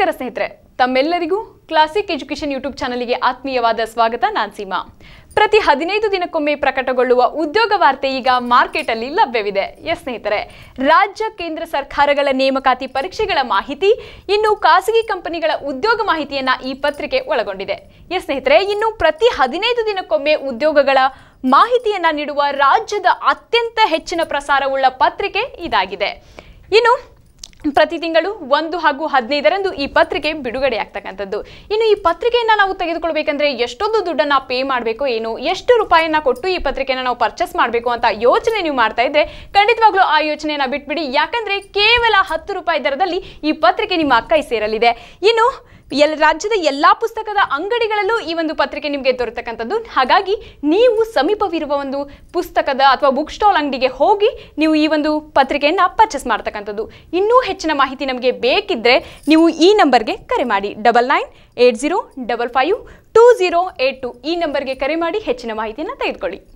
ನಮಸ್ಕಾರ ಸ್ನೇಹಿತರೆ ತಮ್ಮೆಲ್ಲರಿಗೂ ಕ್ಲಾಸಿಕ್ ಎಜುಕೇಷನ್ ಯೂಟ್ಯೂಬ್ ಚಾನಲ್ಗೆ ಆತ್ಮೀಯವಾದ ಸ್ವಾಗತ ನಾನ್ ಸೀಮಾ ಪ್ರತಿ ಹದಿನೈದು ದಿನಕ್ಕೊಮ್ಮೆ ಪ್ರಕಟಗೊಳ್ಳುವ ಉದ್ಯೋಗ ವಾರ್ತೆ ಈಗ ಮಾರ್ಕೆಟಲ್ಲಿ ಲಭ್ಯವಿದೆ ಎಸ್ ಸ್ನೇಹಿತರೆ ರಾಜ್ಯ ಕೇಂದ್ರ ಸರ್ಕಾರಗಳ ನೇಮಕಾತಿ ಪರೀಕ್ಷೆಗಳ ಮಾಹಿತಿ ಇನ್ನು ಖಾಸಗಿ ಕಂಪನಿಗಳ ಉದ್ಯೋಗ ಮಾಹಿತಿಯನ್ನ ಈ ಪತ್ರಿಕೆ ಒಳಗೊಂಡಿದೆ ಎಸ್ ಸ್ನೇಹಿತರೆ ಇನ್ನು ಪ್ರತಿ ಹದಿನೈದು ದಿನಕ್ಕೊಮ್ಮೆ ಉದ್ಯೋಗಗಳ ಮಾಹಿತಿಯನ್ನ ನೀಡುವ ರಾಜ್ಯದ ಅತ್ಯಂತ ಹೆಚ್ಚಿನ ಪ್ರಸಾರವುಳ್ಳ ಪತ್ರಿಕೆ ಇದಾಗಿದೆ ಇನ್ನು ಪ್ರತಿ ತಿಂಗಳು ಒಂದು ಹಾಗೂ ಹದಿನೈದರಂದು ಈ ಪತ್ರಿಕೆ ಬಿಡುಗಡೆ ಆಗ್ತಕ್ಕಂಥದ್ದು ಇನ್ನು ಈ ಪತ್ರಿಕೆಯನ್ನ ನಾವು ತೆಗೆದುಕೊಳ್ಬೇಕಂದ್ರೆ ಎಷ್ಟೊಂದು ದುಡ್ಡನ್ನ ಪೇ ಮಾಡಬೇಕು ಏನು ಎಷ್ಟು ರೂಪಾಯಿಯನ್ನ ಕೊಟ್ಟು ಈ ಪತ್ರಿಕೆನ ನಾವು ಪರ್ಚೇಸ್ ಮಾಡಬೇಕು ಅಂತ ಯೋಚನೆ ನೀವು ಮಾಡ್ತಾ ಇದ್ರೆ ಖಂಡಿತವಾಗ್ಲೂ ಆ ಯೋಚನೆಯನ್ನ ಬಿಟ್ಬಿಡಿ ಯಾಕಂದ್ರೆ ಕೇವಲ ಹತ್ತು ರೂಪಾಯಿ ದರದಲ್ಲಿ ಈ ಪತ್ರಿಕೆ ನಿಮ್ಮ ಕೈ ಸೇರಲಿದೆ ಇನ್ನು ಎಲ್ ರಾಜ್ಯದ ಎಲ್ಲಾ ಪುಸ್ತಕದ ಅಂಗಡಿಗಳಲ್ಲೂ ಈ ಒಂದು ಪತ್ರಿಕೆ ನಿಮಗೆ ದೊರೆತಕ್ಕಂಥದ್ದು ಹಾಗಾಗಿ ನೀವು ಸಮೀಪವಿರುವ ಒಂದು ಪುಸ್ತಕದ ಅಥವಾ ಬುಕ್ ಸ್ಟಾಲ್ ಅಂಗಡಿಗೆ ಹೋಗಿ ನೀವು ಈ ಒಂದು ಪತ್ರಿಕೆಯನ್ನು ಪರ್ಚೇಸ್ ಮಾಡ್ತಕ್ಕಂಥದ್ದು ಇನ್ನೂ ಹೆಚ್ಚಿನ ಮಾಹಿತಿ ನಮಗೆ ಬೇಕಿದ್ದರೆ ನೀವು ಈ ನಂಬರ್ಗೆ ಕರೆ ಮಾಡಿ double nine eight zero double five two zero eight two ಈ ನಂಬರ್ಗೆ ಕರೆ ಮಾಡಿ ಹೆಚ್ಚಿನ ಮಾಹಿತಿಯನ್ನು ತೆಗೆದುಕೊಳ್ಳಿ